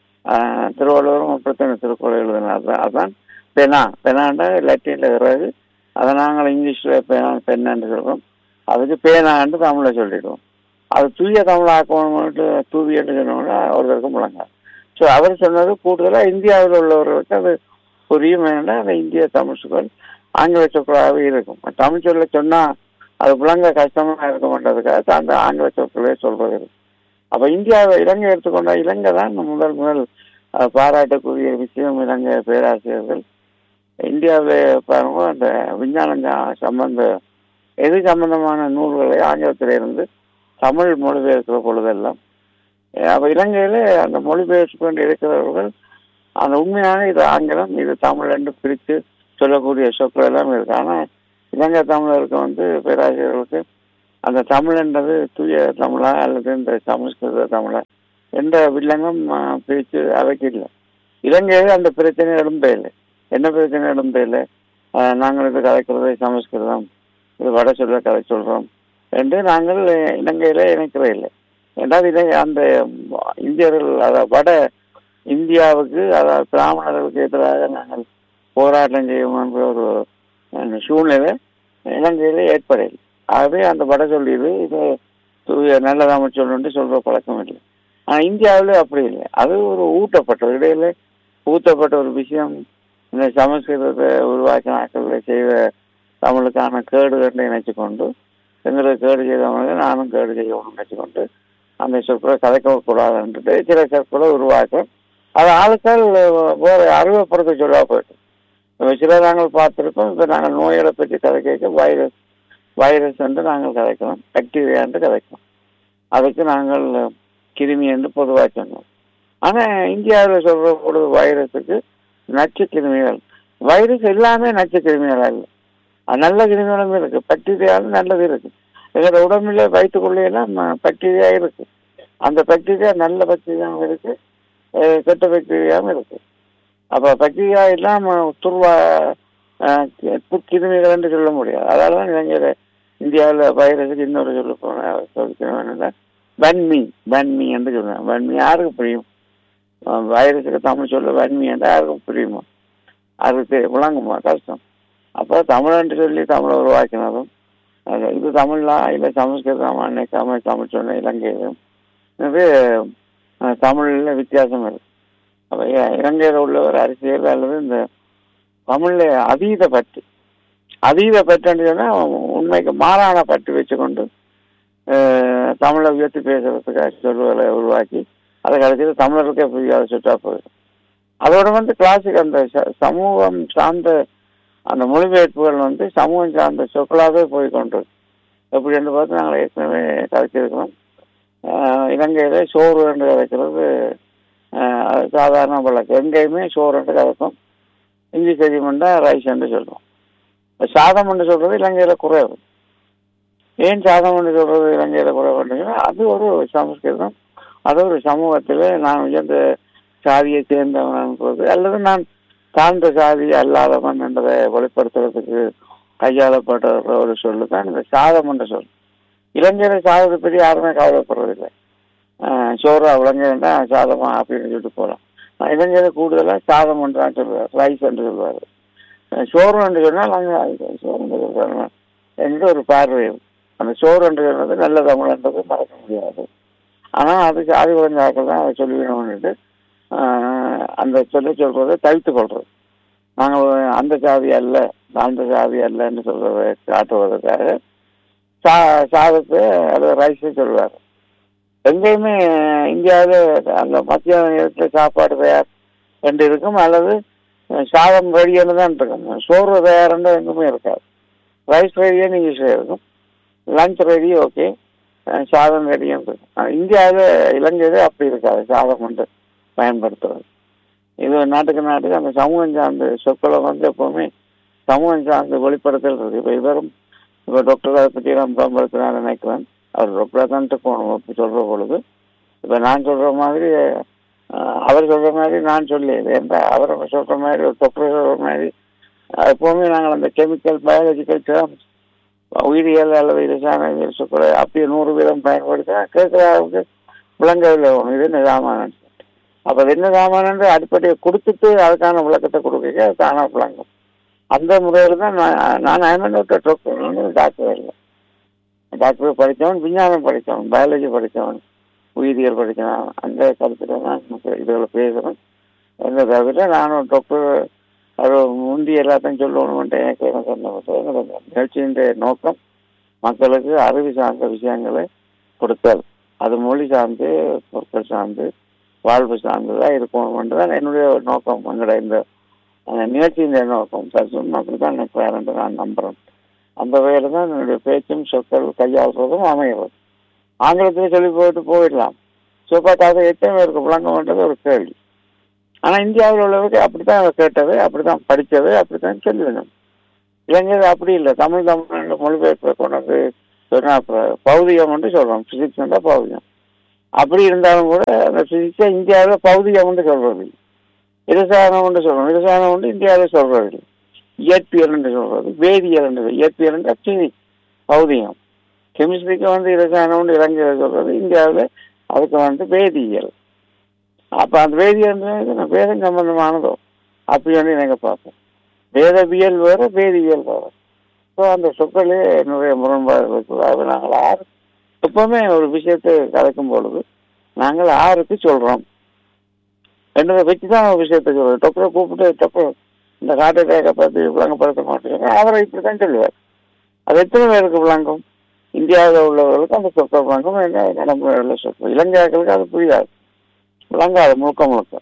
ஆஹ் திருவள்ளுவரும் அப்படித்தான் திருக்குறள் எழுதினார் அதான் அதான் பெனா பெனாண்டா லட்டின்ல இறகு அதை நாங்கள் இங்கிலீஷ்ல பெனா பெண்ணான்னு சொல்றோம் அதுக்கு பேனான்னு தமிழ்ல சொல்லிடுவோம் அது தூய தமிழாக்கணும்னு தூவி என்று சொன்னோம்னா ஒருத்தருக்கு முழங்காது ஸோ அவர் சொன்னது கூடுதலாக இந்தியாவில் உள்ளவர்களுக்கு அது புரியும் வேண்டாம் அந்த இந்திய தமிழ் சொற்கள் ஆங்கில சொற்களாகவே இருக்கும் தமிழ் சொல்ல சொன்னால் அது விளங்க கஷ்டமாக இருக்க மாட்டதுக்காக அந்த ஆங்கில சொற்களே சொல்றது இருக்கு அப்போ இந்தியாவை இலங்கை எடுத்துக்கொண்டா இலங்கை தான் முதல் முதல் அஹ், பாராட்டக்கூடிய விஷயம் இலங்கை பேராசிரியர்கள் இந்தியாவில் பாருங்க அந்த விஞ்ஞானம் ச- சம்பந்த எது சம்பந்தமான நூல்களை ஆங்கிலத்தில் இருந்து தமிழ் மொழிபெயர்க்கிற பொழுதெல்லாம் அஹ் அப்ப இலங்கையில அந்த மொழிபெயர்த்து கொண்டு இருக்கிறவர்கள் அந்த உண்மையான இது ஆங்கிலம் இது தமிழ் என்று பிரித்து சொல்லக்கூடிய சொற்கள் எல்லாம் இருக்கு ஆனா இலங்கை தமிழருக்கு வந்து பேராசிரியர்களுக்கு அந்த தமிழ் என்றது தூய தமிழா அல்லது இந்த சமஸ்கிருத தமிழா என்ற வில்லங்கம் அஹ், பிரித்து அவைக்கு இல்லை இலங்கையில் அந்த பிரச்சனை எழும்பே இல்லை என்ன பிரச்சனை எழும்பே இல்லை அஹ், நாங்கள் இது கதைக்கிறது சமஸ்கிருதம் இது வட சொல்ல கதை சொல்றோம் என்று நாங்கள் இலங்கையில இணைக்கிறே இல்லை என்றால் இதை அந்த இந்தியர்கள் அதாவது வட இந்தியாவுக்கு அதாவது பிராமணர்களுக்கு எதிராக நாங்கள் போராட்டம் செய்யும் என்ற ஒரு அஹ், சூழ்நிலை இலங்கையில ஏற்படையில் ஆகவே அந்த வட சொல்லியது இது தூய நல்ல தமிழ் சொல்லணும்னு சொல்ற பழக்கம் இல்லை ஆனா இந்தியாவில் அப்படி இல்லை அது ஒரு ஊட்டப்பட்ட இடையில ஊட்டப்பட்ட ஒரு விஷயம் இந்த சமஸ்கிருதத்தை உருவாக்கின ஆட்களில் செய்த தமிழுக்கான கேடு கண்டு நினைச்சு கொண்டு எங்களுக்கு கேடு செய்தவங்களுக்கு நானும் கேடு செய்யணும்னு நினைச்சு கொண்டு அந்த சொற்களை கதைக்க கூடாதுன்ட்டு சில சொற்களை உருவாக்கும் அது ஆளுக்கள் வேற அறிவுப்படுத்த சொல்ல போயிட்டு இப்ப சில நாங்கள் பார்த்திருக்கோம் இப்போ நாங்கள் நோய்களை பற்றி கதை கேட்க வைரஸ் வைரஸ் என்று நாங்கள் கதைக்கிறோம் பாக்டீரியா என்று கதைக்கிறோம் அதுக்கு நாங்கள் கிருமி என்று பொதுவாக சொன்னோம் ஆனா இந்தியாவில் சொல்ற பொழுது வைரஸுக்கு நச்சு கிருமிகள் வைரஸ் எல்லாமே நச்சு கிருமிகள் அல்ல அது நல்ல கிருமிகளும் இருக்கு பாக்டீரியாவும் நல்லது இருக்கு எங்களோட உடம்புல வயிற்றுக்குள்ளே எல்லாம் பாக்டீரியா இருக்கு அந்த பாக்டீரியா நல்ல பாக்டீரியாவும் இருக்கு அஹ் கெட்ட பாக்டீரியாவும் இருக்கு அப்ப பாக்டீரியா எல்லாம் துர்வா அஹ், கிருமிகள் என்று சொல்ல முடியாது அதனால தான் இளைஞர் இந்தியாவில் வைரஸுக்கு இன்னொரு சொல்ல போன சொல்லிக்கணும் வன்மி வன்மி என்று சொல்லுவாங்க வன்மி யாருக்கு புரியும் அஹ் வைரஸுக்கு தமிழ் சொல்ல வன்மி என்று யாருக்கும் புரியுமா அதுக்கு தெரி- விளங்குமா கஷ்டம் அப்போ தமிழ் என்று சொல்லி தமிழை உருவாக்கினதும் அது இது தமிழா இல்லை சமஸ்கிருதமா நினைக்காம தமிழ் சொன்ன இலங்கையிலும் இது அஹ், தமிழ்ல வித்தியாசம் இருக்கு அப்போ இலங்கையில் உள்ள ஒரு அரசியல் அல்லது இந்த தமிழ்ல அதீத பற்று அதீத பற்றுன்னு சொன்னா உண்மைக்கு மாறான பற்று வச்சுக்கொண்டு அஹ், தமிழை உயர்த்தி பேசுறதுக்காக சொல்லுவதை உருவாக்கி அதை கடைசியில் தமிழருக்கே புரியாத சுற்றா போயிடும் அதோட வந்து கிளாசிக் அந்த ச- சமூகம் சார்ந்த அந்த மொழிபெயர்ப்புகள் வந்து சமூகம் சார்ந்த சொற்களாகவே போய் கொண்டிருக்கு எப்படி என்று பார்த்து நாங்கள் ஏற்கனவே கதைச்சிருக்கிறோம் ஆஹ் இலங்கையில சோறு என்று கதைக்கிறது ஆஹ் அது சாதாரண வழக்கு எங்கேயுமே சோறு என்று கதைக்கும் இந்தி தெரியுமெண்டா ரைஸ் என்று சொல்றோம் இப்ப சாதம் என்று சொல்றது இலங்கையில குறைவு ஏன் சாதம் என்று சொல்றது இலங்கையில குறைவு என்றுன்னா, அது ஒரு சமஸ்கிருதம் அது ஒரு சமூகத்தில் நான் உயர்ந்த சாதியை சேர்ந்தவன் என்பது அல்லது நான் தாழ்ந்த சாதி அல்லாதவன் என்பதை வெளிப்படுத்துறதுக்கு கையாளப்பட்ட ஒரு சொல்லு தான் இந்த சாதம் என்ற சொல் இலங்கையில சாதத்தை பற்றி யாருமே கவலைப்படுறதில்லை ஆஹ் சோறா விலங்குன்னா சாதமா அப்படின்னு சொல்லிட்டு போகலாம் நான் இலங்கையில கூடுதலா சாதம் என்று தான் சொல்லுவார் ரைஸ் என்று சொல்லுவார் அஹ் சோறு என்று சொன்னால் நாங்கள் சோறு என்று சொல்றோம் என்று ஒரு பார்வை இருக்கு. அந்த சோறு என்று சொன்னது நல்ல தமிழ் என்றது மறக்க முடியாது ஆனா அதுக்கு ஆதி குழந்தையாக்கள் தான் அதை சொல்லிடணும்னுட்டு ஆஹ் அந்த சொல்ல சொல்றதை தவித்து கொள்றது நாங்கள் அந்த சாதி அல்ல அந்த சாதி அல்லன்னு சொல்றதை காட்டுவதற்காக சா சாதத்தை அல்லது ரைஸை சொல்வார் எங்கேயுமே இந்தியாவில் அந்த மத்திய நேரத்தில் சாப்பாடு தயார் என்று இருக்கும் அல்லது சாதம் ரெடியானு தான் இருக்கும் சோறு தயார்னு எங்குமே இருக்காது ரைஸ் ரெடியாக நீங்கள் இருக்கும் லஞ்ச் ரெடி ஓகே சாதம் ரெடியாக இருக்கும் இந்தியாவில் இலங்கையில அப்படி இருக்காது சாதம் கொண்டு பயன்படுத்துறது இது நாட்டுக்கு நாட்டுக்கு அந்த சமூகம் சார்ந்த சொற்களை வந்து எப்பவுமே சமூகம் சார்ந்த வெளிப்படுத்தல் இருக்கு இப்போ இவரும் இப்போ டாக்டர் அதை பற்றி நான் பயன்படுத்தினார் நினைக்கிறேன் அவர் டாக்டராக தான் போகணும் அப்படி சொல்ற பொழுது இப்போ நான் சொல்ற மாதிரி அஹ், அவர் சொல்ற மாதிரி நான் சொல்லி ஏன்னா அவர் சொல்ற மாதிரி ஒரு டாக்டர் சொல்ற மாதிரி அஹ், எப்பவுமே நாங்கள் அந்த கெமிக்கல் பயாலஜிக்கல் டேர்ம்ஸ் உயிரியல் அல்லது இரசாயன சொற்களை அப்படியே நூறு வீதம் பயன்படுத்தினா கேட்குற அளவுக்கு விளங்கவில்லை ஒன்று இது நிதாமானன் அப்போ அது என்ன சாமானன்ற அடிப்படையை கொடுத்துட்டு அதுக்கான விளக்கத்தை கொடுக்க அது தானாக விளங்கும் அந்த முறையில் தான் நான் நான் ஐமன் விட்ட டாக்டர் டாக்டர் இல்லை டாக்டர் படித்தவன் விஞ்ஞானம் படித்தவன் பயாலஜி படித்தவன் உயிரியல் படித்தவன் அந்த கருத்தில் தான் இதில் பேசுகிறேன் எந்த தவிர நானும் டாக்டர் அது முந்தி எல்லாத்தையும் சொல்லணும்ன்ட்டு எனக்கு என்ன சொன்ன நிகழ்ச்சியின் நோக்கம் மக்களுக்கு அறிவு சார்ந்த விஷயங்களை கொடுத்தல் அது மொழி சார்ந்து பொருட்கள் சார்ந்து வாழ்வு சார்ந்ததாக இருக்கணும்ன்றது தான் என்னுடைய நோக்கம் எங்களுடைய இந்த அஹ், நிகழ்ச்சியின் நோக்கம் சர்சும் அப்படி தான் நினைக்கிறார் நான் நம்புறேன் அந்த வகையில் தான் என்னுடைய பேச்சும் சொற்கள் கையாளுறதும் அமைகிறது ஆங்கிலத்தில் சொல்லி போயிட்டு போயிடலாம் சோப்பாத்தாக எத்தனை பேருக்கு விளங்கம்ன்றது ஒரு கேள்வி ஆனால் இந்தியாவில் உள்ளவருக்கு அப்படித்தான் அவர் கேட்டது அப்படித்தான் படித்தது அப்படித்தான் சொல்லிடணும் இளைஞர் அப்படி இல்லை தமிழ் தமிழ் மொழிபெயர்ப்பை கொண்டு வந்து சொன்னா அப்புறம் பௌதிகம் என்று சொல்றோம் பிசிக்ஸ் என்றால் பௌதிகம் அப்படி இருந்தாலும் கூட அந்த பிசிக்ஸை இந்தியாவில் பௌதிகம் என்று சொல்றது இல்லை. இரசாயனம் என்று சொல்றோம் இரசாயனம் என்று இந்தியாவில் சொல்றது இல்லை. இயற்பியல் என்று சொல்றது வேதியியல் என்று இயற்பியல் என்றால் பிசிக்ஸ் பௌதிகம் கெமிஸ்ட்ரிக்கு வந்து இரசாயனம் என்று இலங்கையில் சொல்றது இந்தியாவில் அதுக்கு வந்து வேதியியல் அப்ப அந்த வேதியியல் வேதம் சம்பந்தமானதோ அப்படி வந்து எனக்கு பார்ப்போம் வேதவியல் வேற வேதியியல் வேற ஸோ அந்த சொற்களே நிறைய முரண்பாடு இருக்கு அது நாங்கள் ஆறு எப்பவுமே ஒரு விஷயத்தை கலைக்கும் பொழுது நாங்கள் ஆறுக்கு சொல்றோம் என்றதை வச்சு தான் ஒரு விஷயத்தை சொல்றோம் டொக்கரை கூப்பிட்டு டொக்கர் இந்த காட்டு தேக்க பற்றி விளங்கப்படுத்த மாட்டேங்க அவரை இப்படி தான் சொல்லுவார் அது எத்தனை பேருக்கு விளங்கும் இந்தியாவில் உள்ளவர்களுக்கு அந்த சொற்கள் விளங்கும் என்ன நடைமுறையில் சொற்கள் இலங்கையாக்களுக்கு அது புரியாது விளங்காது முழுக்க முழுக்க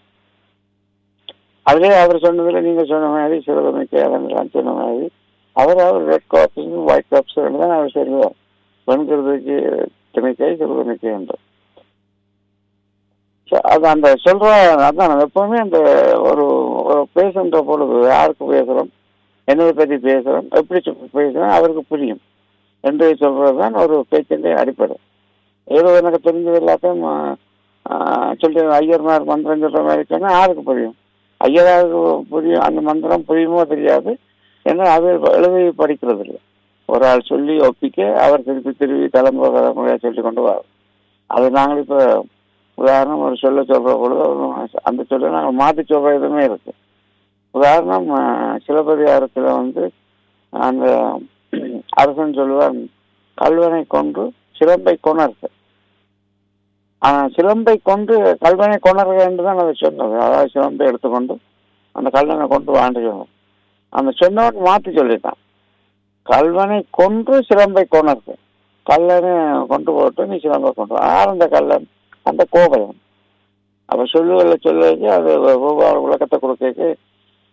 அதுவே அவர் சொன்னதுல நீங்க சொன்ன மாதிரி சிறுவமைக்கு இளங்கலாம் சொன்ன மாதிரி அவர் அவர் ரெட் காப்ஸ் ஒயிட் காப்ஸ் தான் அவர் சொல்லுவார் வெண்கிறதுக்கு திணைக்கை சிறுவமைக்கு என்று So, அது அந்த சொல்ற அதான் எப்பவுமே அந்த ஒரு ஒரு பேசுன்ற பொழுது யாருக்கு பேசுறோம் என்னதை பற்றி பேசுறோம் எப்படி சொ- பேசுறோம் அவருக்கு புரியும் என்று சொல்றதுதான் ஒரு பேச்சின் அடிப்படை ஏதோ எனக்கு தெரிஞ்சது எல்லாத்தையும் சொல்லிட்டு ஐயர்மார் மந்திரம் சொல்ற மாதிரி சொன்னா யாருக்கு புரியும் ஐயராருக்கு புரியும் அந்த மந்திரம் புரியுமோ தெரியாது ஏன்னா அது எழுதி படிக்கிறது இல்லை ஒரு ஆள் சொல்லி ஒப்பிக்க அவர் திருப்பி திருப்பி தலைமுறை தலைமுறையாக சொல்லி கொண்டு வரோம் அது நாங்கள் இப்போ உதாரணம் ஒரு சொல்ல சொல்ற பொழுது ஒரு அந்த சொல்ல நாங்கள் மாற்றி சொல்ற இதுமே இருக்கு உதாரணம் அஹ், சிலப்பதிகாரத்தில் வந்து அந்த அரசன் சொல்லுவார் கல்வனை கொன்று சிலம்பை கொணர்க ஆனால் சிலம்பை கொண்டு கல்வனை கொணர்க என்று தான் அதை சொன்னது அதாவது சிலம்பை எடுத்துக்கொண்டு அந்த கல்வனை கொண்டு வாண்டு சொன்னது அந்த சொன்னவன் மாற்றி சொல்லிட்டான் கல்வனை கொன்று சிலம்பை கொணர்க கல்லனை கொண்டு போட்டு நீ சிலம்பை கொண்டு வா. யார் அந்த கல்லன் அந்த கோபயம் அப்ப சொல்லுவதில் சொல்ல வச்சு அது ஒவ்வொரு விளக்கத்தை கொடுக்க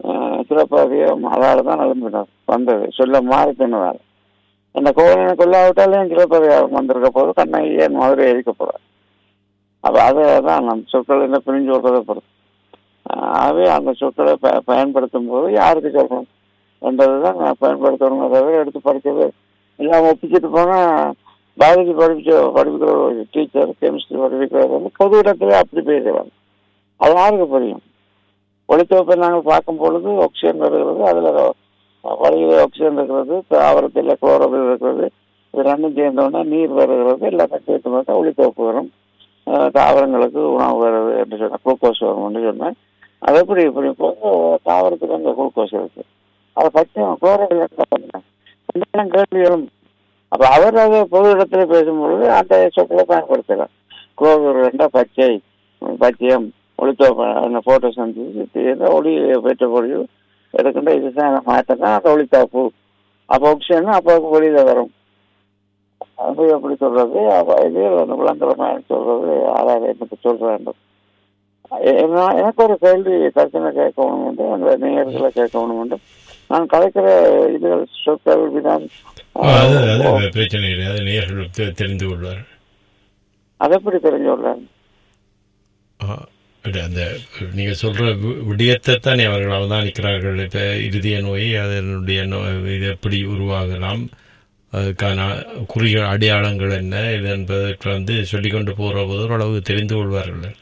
அஹ், சிலப்பதிகம் அதால தான் எழும்பினார் வந்தது சொல்ல மாறி தின்னதால் இந்த கோவிலை கொல்லாவிட்டாலும் சிலப்பதிகாரம் வந்திருக்க போது கண்ணகி ஏன் மதுரை எரிக்க போறார் அப்ப அதை தான் நம் சொற்கள் என்ன பிரிஞ்சு விடுறதை பொறுத்து அஹ், ஆகவே அந்த சொற்களை ப பயன்படுத்தும் போது யாருக்கு சொல்லணும் என்றதுதான் நான் பயன்படுத்தணும் அதை எடுத்து படிக்கிறது எல்லாம் ஒப்பிச்சுட்டு போனா பயாலஜி படிச்ச படிக்கிற ஒரு டீச்சர் கெமிஸ்ட்ரி படிக்கிறவர் வந்து பொது இடத்துல அப்படி பேசுவாங்க அது யாருக்கு புரியும் ஒளித்தொகுப்பை நாங்கள் பார்க்கும் பொழுது ஆக்சிஜன் வருகிறது அதில் வழியில் ஆக்சிஜன் இருக்கிறது தாவரத்தில் குளோரோபில் இருக்கிறது இது ரெண்டும் சேர்ந்தோடனே நீர் வருகிறது எல்லாத்தையும் சேர்த்து பார்த்தா ஒளித்தொகுப்பு வரும் அஹ் தாவரங்களுக்கு உணவு வருது என்று சொன்னேன் குளுக்கோஸ் வரும் என்று சொன்னேன் அது எப்படி இப்படி போது தாவரத்துக்கு அந்த குளுக்கோஸ் இருக்கு அதை பற்றி குளோரோபில் இதெல்லாம் கேள்வி எழும் அப்ப அவர் அதை பொது இடத்துல பேசும்பொழுது அந்த சொற்களை பயன்படுத்தலாம் குளோர் ரெண்டா பச்சை பச்சையம் ஒளித்தோப்ப அந்த போட்டோ சந்திச்சு ஒளி பெற்ற பொழிவு எடுக்கின்ற இதுதான் மாற்றம் தான் அந்த ஒளித்தாப்பு அப்போ ஆக்சிஜன் அப்போ வெளியில வரும் அது எப்படி சொல்றது அப்ப இது அந்த விளம்பரமாக சொல்றது ஆதார எனக்கு சொல்ற வேண்டும் எ- நான் எனக்கு ஒரு கேள்வி தர்சனை கேட்கணும் உண்டு அந்த நேயர்களை கேட்கணும் உண்டு நான் கலைக்கிற இதுகள் சொற்கள் விதம் அது அது பிரச்சனை இல்லை அது நேர்கள் தெ- தெரிந்து கொள்வார் அதை எப்படி தெரிஞ்சு விடலாம் ஆ, இல்ல, அந்த நீங்கள் சொல்கிற விடயத்தை தானே அவர்கள் அவதானிக்கிறார்கள் இப்போ இருதய நோய் அதனுடைய நோய் இது எப்படி உருவாகலாம் அதுக்கான குறிய அடையாளங்கள் என்ன இது என்பதற்கு வந்து சொல்லிக்கொண்டு போகிற போது ஓரளவு தெரிந்து கொள்வார்கள்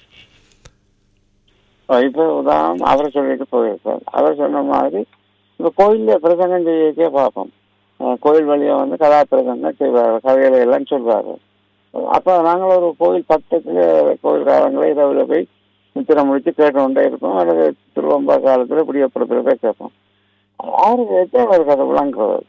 இப்போ உதாரணம் அவரை சொல்லிட்டு போயிருக்கார் அவர் சொன்ன மாதிரி இப்போ கோயில்ல பிரசங்கம் செய்யக்கே பார்ப்போம் அஹ் கோயில் வழியா வந்து கதா பிரசங்கம் செய்வார் கதைகளை எல்லாம் சொல்வாரு அப்போ நாங்கள் ஒரு கோயில் பக்கத்துல கோயில்காரங்களே இரவுல போய் நித்திரம் முடிச்சு கேட்டுக்கொண்டே இருப்போம் அல்லது திருவம்பா காலத்துல பிடியப்படுத்துறதே கேட்போம் யாரு கேட்டு அவருக்கு அதை விளங்குறது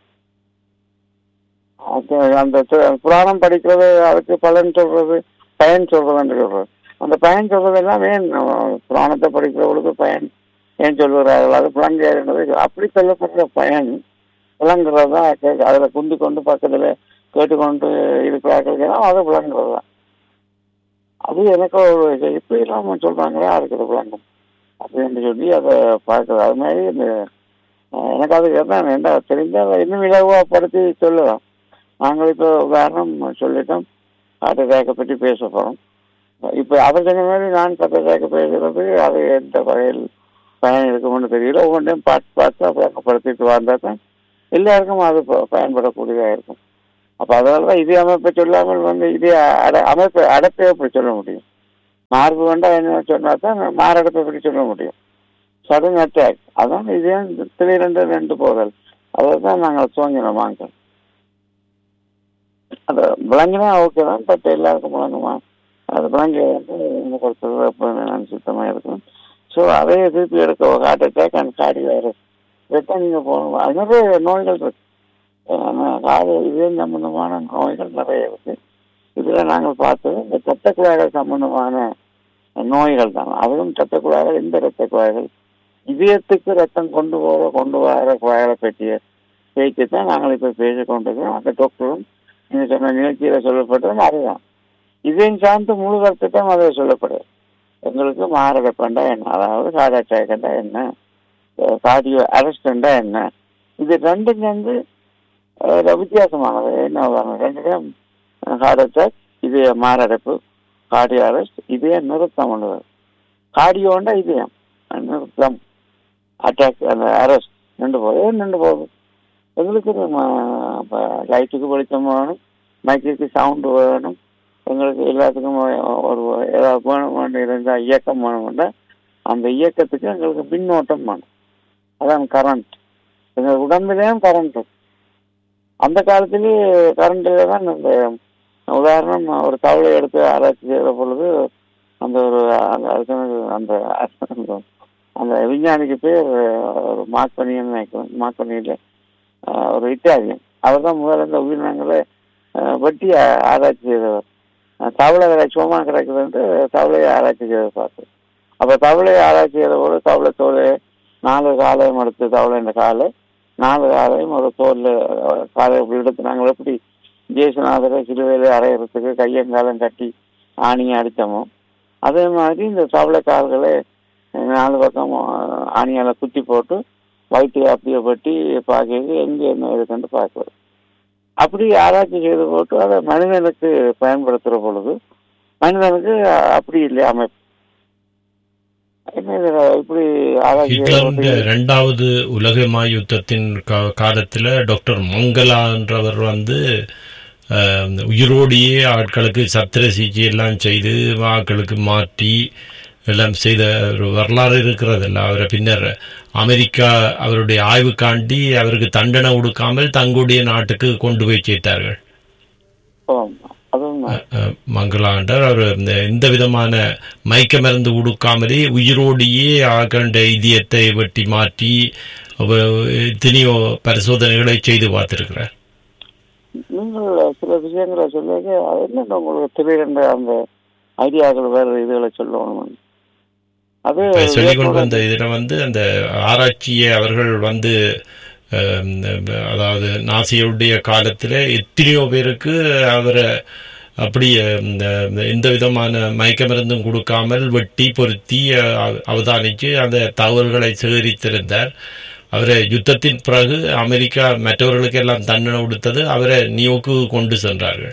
அது அந்த து- புராணம் படிக்கிறது அதுக்கு பலன் சொல்றது பயன் சொல்றதுன்னு சொல்றது அந்த பயன் சொல்றதெல்லாம் ஏன் அஹ், புராணத்தை படிக்கிறவங்களுக்கு பயன் ஏன் சொல்லுறார்கள் அது புலங்காருன்றது அப்படி சொல்லப்படுற பயன் விளங்குறது தான் கேட்க அதில் குந்தி கொண்டு பக்கத்தில் கேட்டுக்கொண்டு இருக்கிறார்கள் அதை விளங்குறது தான் அது எனக்கு ஒரு இது இப்படி இல்லாமல் சொல்றாங்களா அதுக்கு அது விளங்கும் அப்படின்னு சொல்லி அதை பார்க்குறது அது மாதிரி இந்த அஹ், எனக்கு அது கேட்டால் என்ன தெரிஞ்சால் இன்னும் இலகுவாப்படுத்தி சொல்லலாம் நாங்கள் இப்போ உதாரணம் சொல்லிட்டோம் ஹார்ட் அட்டாக்கை பற்றி பேச போகிறோம் இப்போ அவர் சொன்ன மாதிரி நான் ஹார்ட் அட்டாக்கை பேசுறது அது எந்த வகையில் பயன் இருக்கும்னு தெரியல ஒவ்வொன்றையும் பார்த்து பார்த்து விளக்கப்படுத்திட்டு வந்தால் தான் எல்லாருக்கும் அது ப- பயன்படக்கூடியதாக இருக்கும் அப்போ அதனால தான் இதே அமைப்பை சொல்லாமல் வந்து இதே அட அமைப்பை அடப்பை எப்படி சொல்ல முடியும் மார்பு வேண்டாம் என்ன சொன்னா தான் மாரடைப்பை பற்றி சொல்ல முடியும் சடன் அட்டாக் அதான் இதே திடீரென்று ரெண்டு போதல் அதை தான் நாங்கள் துவங்கினோம் வாங்க அது விளங்கினா ஓகே தான் பட் எல்லாருக்கும் விளங்குமா அது விளங்கி வந்து என்ன பொறுத்தவரை எப்பவுமே நான் சுத்தமாக இருக்கும் ஸோ அதே திருப்பி எடுக்க ஹார்ட் அட்டாக் அண்ட் கார்டி வைரஸ் இதைத்தான் நீங்கள் போகணும் அது நிறைய நோய்கள் இருக்கு அஹ் காது இதே சம்பந்தமான நோய்கள் நிறைய இருக்கு இதில் நாங்கள் பார்த்தது இந்த ரத்த குழாய்கள் சம்பந்தமான நோய்கள் தான் அதுவும் ரத்த குழாய்கள் இந்த ரத்த குழாய்கள் இதயத்துக்கு ரத்தம் கொண்டு போக கொண்டு வர குழாய்களை பற்றிய பேச்சு தான் நாங்கள் இப்போ பேசிக் கொண்டிருக்கிறோம் அந்த டாக்டரும் நீங்கள் சொன்ன நிகழ்ச்சியில் சொல்லப்பட்டதும் அதுதான் இதையும் சார்ந்து முழு கருத்துட்டம் அதை சொல்லப்படுது எங்களுக்கு மாரடைப்பண்டா என்ன அதாவது ஹார்ட் அட்டாக்ண்டா என்ன கார்டியோ அரெஸ்டண்டா என்ன இது ரெண்டும் சேர்ந்து அஹ், வித்தியாசமானது என்ன உதாரணம் ரெண்டுலேயும் ஹார்ட் அட்டாக் இதய மாரடைப்பு கார்டியோ அரெஸ்ட் இதய நிறுத்தம் பண்ணுவது கார்டியோண்டா இதயம் நிறுத்தம் அட்டாக் அந்த அரெஸ்ட் நின்று போகுது ஏன் நின்று போகுது எங்களுக்கு லைட்டுக்கு வெளிச்சம் வேணும் மைக்குக்கு சவுண்டு வேணும் எங்களுக்கு எல்லாத்துக்கும் ஒரு ஏதாவது வேணும் வேணும் இருந்தால் இயக்கம் வேணும்னா அந்த இயக்கத்துக்கு எங்களுக்கு மின்னோட்டம் வேணும் அதான் கரண்ட் எங்கள் உடம்புலேயும் கரண்ட் இருக்கு அந்த காலத்திலேயே கரண்ட்டில் தான் இந்த உதாரணம் ஒரு தவளை எடுத்து ஆராய்ச்சி செய்கிற பொழுது அந்த ஒரு அந்த அதுக்கு அந்த அந்த விஞ்ஞானிக்கு பேர் ஒரு மார்க் பண்ணின்னு நினைக்கிறேன் மார்க் பண்ணியில் ஒரு இத்தாலியன் அவர் தான் முதல்ல இந்த உயிரினங்களை அஹ், வெட்டி ஆ- ஆராய்ச்சி செய்தவர் அஹ், தவளை சும்மா கிடைக்குதுன்ட்டு தவளையை ஆராய்ச்சி செய்த பார்த்து அப்போ தவளையை ஆராய்ச்சி செய்த போது தவளை தோல் நாலு காலையும் எடுத்து தவளை இந்த காலை நாலு காலையும் ஒரு தோல்ல அஹ், காலை இப்படி எடுத்து நாங்கள் எப்படி ஜேசுநாதரை சிலுவையில் அரைகிறதுக்கு கையங்காலம் கட்டி ஆணியை அடித்தோமோ அதே மாதிரி இந்த தவளை கால்களை நாலு பக்கம் ஆணியால குத்தி போட்டு வயிற்று அப்படியே பட்டி பார்க்க எங்கே என்ன இருக்குன்னு பார்க்குறது அப்படி ஆராய்ச்சி செய்து போட்டு அதை மனிதனுக்கு பயன்படுத்துகிற பொழுது மனிதனுக்கு அப்படி இல்லை அமைப்பு என்ன இதுல இப்படி ஆராய்ச்சி செய்து ஹிட்லர் போட்டு இரண்டாவது உலக யுத்தத்தின் கா- காலத்துல டாக்டர் மங்களா என்றவர் வந்து அஹ், உயிரோடையே ஆட்களுக்கு சத்திர சிகிச்சை எல்லாம் செய்து ஆட்களுக்கு மாற்றி எல்லாம் செய்த ஒரு வரலாறு இருக்கிறதில்ல அவரை பின்னர் அமெரிக்கா அவருடைய ஆய்வுக்காண்டி அவருக்கு தண்டனை கொடுக்காமல் தங்களுடைய நாட்டுக்கு கொண்டு போய் சேர்த்தார்கள் ஆம். அதுவும் அஹ், மங்களாண்டர் அவர் இந்த எந்த விதமான மயக்க மருந்து கொடுக்காமலே உயிரோடையே ஆகண்ட இதயத்தை வெட்டி மாற்றி அவர் எத்தனையோ பரிசோதனைகளை செய்து பார்த்திருக்கிறார் நீங்கள் சில விஷயங்களை சொல்லுங்க அது என்ன உங்களுக்கு திடீரென்று அந்த ஐடியாக்கள் வேறு இதுகளை சொல்லணும் அது இப்ப சொல்லிக் கொண்டு வியப்போட- வந்த இதில் வந்து அந்த ஆராய்ச்சியை அவர்கள் வந்து அஹ், இந்த, அதாவது நாசியுடைய காலத்தில் எத்தனையோ பேருக்கு அவரை அப்படி இந்த இந்த எந்த விதமான மயக்க மருந்தும் கொடுக்காமல் வெட்டி பொருத்தி அஹ், அவதானித்து அந்த தகவல்களை சேகரித்திருந்தார் அவரை யுத்தத்தின் பிறகு அமெரிக்கா மற்றவர்களுக்கு எல்லாம் தண்டனை கொடுத்தது அவரை நியோக்கு கொண்டு சென்றார்கள்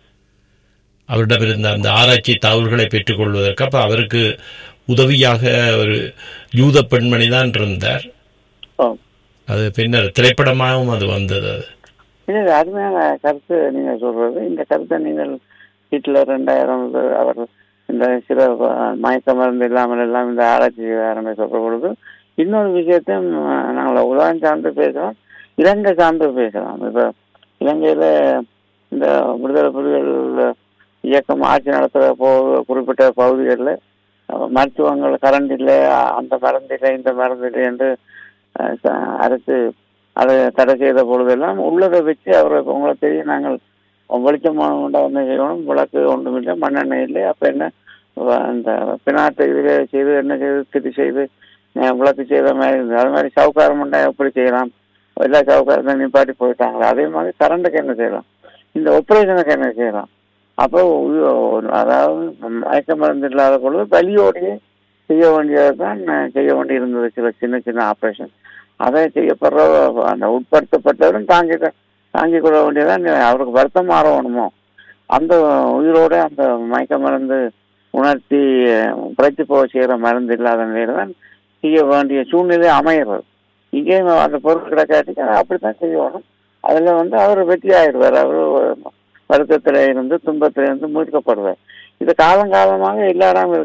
அவரிடமிருந்த அந்த ஆராய்ச்சி தகவல்களை பெற்றுக்கொள்வதற்கு அப்ப அவருக்கு உதவியாக ஒரு யூத பெண்மணி தான் இருந்தார் ஆம். அது பின்னர் திரைப்படமாகவும் அது வந்தது அது இது அருமையான கருத்து நீங்க சொல்றது இந்த கருத்தை நீங்கள் ஹிட்லர் ரெண்டாயிரம் இது அவர் இந்த சில அஹ், மயக்க மருந்து இல்லாமல் எல்லாம் இந்த ஆராய்ச்சி செய்தாருன்னு சொல்ற பொழுது இன்னொரு விஷயத்தையும் அஹ், நாங்கள் உலகம் சார்ந்து பேசலாம் இலங்கை சார்ந்து பேசலாம் இப்போ இலங்கையில இந்த விடுதலை புலிகள் இயக்கம் ஆட்சி நடத்துகிற போ குறிப்பிட்ட பகுதிகளில் அஹ், மருத்துவங்கள் கரண்ட் இல்லை அந்த மருந்து இல்லை இந்த மருந்து இல்லை என்று அஹ், ச- அரசு அதை தடை செய்த பொழுதெல்லாம் உள்ளதை வச்சு அவரை உங்களுக்கு தெரியும் நாங்கள் வெளிச்சமான உண்டா என்ன செய்யணும் விளக்கு ஒன்றுமில்லை மண்ணெண்ணெய் இல்லை அப்போ என்ன வ- அந்த பினாட்டை இதில் செய்து என்ன செய்து திட்டு செய்து அஹ், விளக்கு செய்த மாதிரி இருந்தது அது மாதிரி சவுக்காரம் உண்டா எப்படி செய்யலாம் எல்லா சவுக்காரத்தை நிப்பாட்டி போயிட்டாங்களே அதே மாதிரி கரண்ட்டுக்கு என்ன செய்யலாம் இந்த ஆப்ரேஷனுக்கு என்ன செய்யலாம் அப்போ உ- அதாவது மயக்க மருந்து இல்லாத பொழுது வலியோடையே செய்ய வேண்டியது தான் செய்ய வேண்டி இருந்தது சில சின்ன சின்ன ஆப்ரேஷன் அதை செய்யப்படுற அந்த உட்படுத்தப்பட்டவரும் தாங்கி தாங்கிக் கொள்ள வேண்டியதான் அவருக்கு வருத்தம் மாறணுமோ அந்த உயிரோட அந்த மயக்க மருந்து உணர்த்தி பிழைத்து போக செய்கிற மருந்து இல்லாத நிலையில தான் செய்ய வேண்டிய சூழ்நிலை அமைகிறது இங்கேயும் அந்த பொருள் கிடைக்காட்டிக்கு அதை அப்படித்தான் செய்யணும் அதில் வந்து அவர் வெற்றி ஆயிடுவார் அவர் வருத்தத்தில் இருந்து துன்பத்தில் இருந்து மீட்கப்படுவார் இது காலங்காலமாக எல்லா இடம்